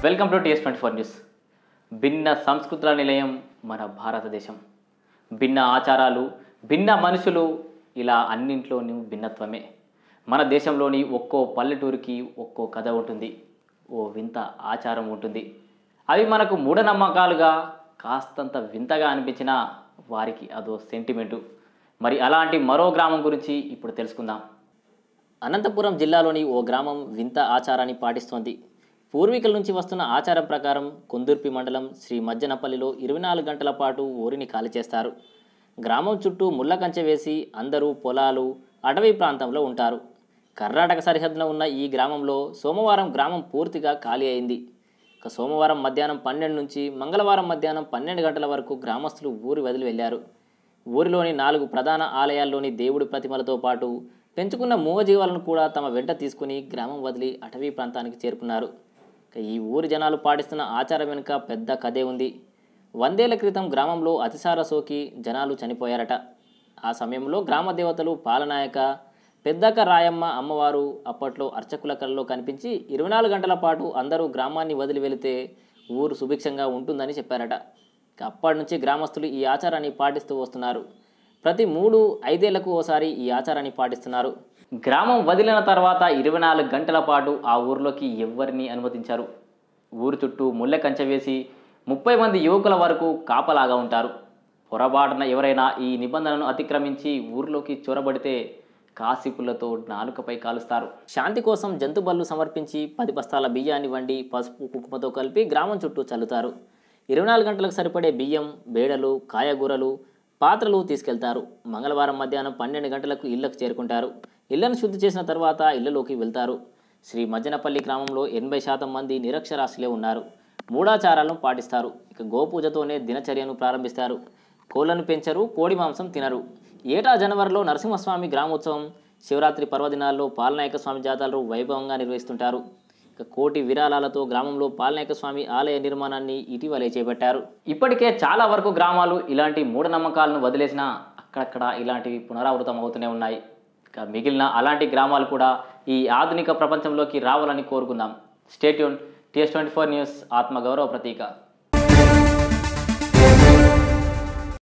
welcome to TS twenty four news భిన్న సంస్కృతుల నిలయం మన భారతదేశం భిన్న ఆచారాలు భిన్న మనుషులు ఇలా అన్నింట్లోనూ భిన్నత్వమే మన దేశంలోని ఒక్కో పల్లెటూరికి ఒక్కో కథ ఉంటుంది ఓ వింత ఆచారం ఉంటుంది అవి మనకు మూఢనమ్మకాలుగా కాస్తంత వింతగా అనిపించినా వారికి అదో సెంటిమెంటు మరి అలాంటి మరో గ్రామం గురించి ఇప్పుడు తెలుసుకుందాం అనంతపురం జిల్లాలోని ఓ గ్రామం వింత ఆచారాన్ని పాటిస్తోంది పూర్వీకుల నుంచి వస్తున్న ఆచారం ప్రకారం కొందుర్పి మండలం శ్రీ మజ్జనపల్లిలో ఇరవై నాలుగు గంటల పాటు ఊరిని ఖాళీ చేస్తారు గ్రామం చుట్టూ ముళ్ళ కంచె వేసి అందరూ పొలాలు అటవీ ప్రాంతంలో ఉంటారు కర్ణాటక సరిహద్దున ఉన్న ఈ గ్రామంలో సోమవారం గ్రామం పూర్తిగా ఖాళీ అయింది ఇక సోమవారం మధ్యాహ్నం పన్నెండు నుంచి మంగళవారం మధ్యాహ్నం పన్నెండు గంటల వరకు గ్రామస్తులు ఊరి వదిలి వెళ్ళారు ఊరిలోని నాలుగు ప్రధాన ఆలయాల్లోని దేవుడి ప్రతిమలతో పాటు పెంచుకున్న మూగజీవాలను కూడా తమ వెంట తీసుకుని గ్రామం వదిలి అటవీ ప్రాంతానికి చేరుకున్నారు ఇక ఈ ఊరి జనాలు పాటిస్తున్న ఆచారం వెనుక పెద్ద కథే ఉంది వందేళ్ల క్రితం గ్రామంలో అతిసార సోకి జనాలు చనిపోయారట ఆ సమయంలో గ్రామ దేవతలు పాలనాయక పెద్దక్క రాయమ్మ అమ్మవారు అప్పట్లో అర్చకుల కళ్ళలో కనిపించి ఇరవై నాలుగు గంటల పాటు అందరూ గ్రామాన్ని వదిలి వెళితే ఊరు సుభిక్షంగా ఉంటుందని చెప్పారట ఇక అప్పటి నుంచి గ్రామస్తులు ఈ ఆచారాన్ని పాటిస్తూ వస్తున్నారు ప్రతి మూడు ఐదేళ్లకు ఓసారి ఈ ఆచారాన్ని పాటిస్తున్నారు గ్రామం వదిలిన తర్వాత ఇరవై నాలుగు గంటల పాటు ఆ ఊర్లోకి ఎవ్వరిని అనుమతించారు ఊరు చుట్టూ ముళ్ళ కంచె వేసి ముప్పై మంది యువకుల వరకు కాపలాగా ఉంటారు పొరపాటున ఎవరైనా ఈ నిబంధనను అతిక్రమించి ఊర్లోకి చొరబడితే కాసిపులతో నాలుకపై కాలుస్తారు శాంతి కోసం జంతు బళ్ళు సమర్పించి పది బస్తాల బియ్యాన్ని వండి పసుపు కుంకుమతో కలిపి గ్రామం చుట్టూ చల్లుతారు ఇరవై నాలుగు గంటలకు సరిపడే బియ్యం బేడలు కాయగూరలు పాత్రలు తీసుకెళ్తారు మంగళవారం మధ్యాహ్నం పన్నెండు గంటలకు ఇళ్లకు చేరుకుంటారు ఇళ్లను శుద్ధి చేసిన తర్వాత ఇళ్లలోకి వెళ్తారు శ్రీ మజ్జనపల్లి గ్రామంలో ఎనభై శాతం మంది నిరక్షరాస్యులే ఉన్నారు మూఢాచారాలను పాటిస్తారు ఇక గోపూజతోనే దినచర్యను ప్రారంభిస్తారు కోళ్లను పెంచరు కోడి మాంసం తినరు ఏటా జనవరిలో నరసింహస్వామి గ్రామోత్సవం శివరాత్రి పర్వదినాల్లో పాలనాయక స్వామి జాతరలు వైభవంగా నిర్వహిస్తుంటారు ఇక కోటి విరాళాలతో గ్రామంలో పాలనాయక స్వామి ఆలయ నిర్మాణాన్ని ఇటీవలే చేపట్టారు ఇప్పటికే చాలా వరకు గ్రామాలు ఇలాంటి మూఢనమ్మకాలను వదిలేసినా అక్కడక్కడ ఇలాంటివి పునరావృతం అవుతూనే ఉన్నాయి ఇక మిగిలిన అలాంటి గ్రామాలు కూడా ఈ ఆధునిక ప్రపంచంలోకి రావాలని కోరుకుందాం stay tuned TS twenty four news ఆత్మగౌరవ ప్రతీక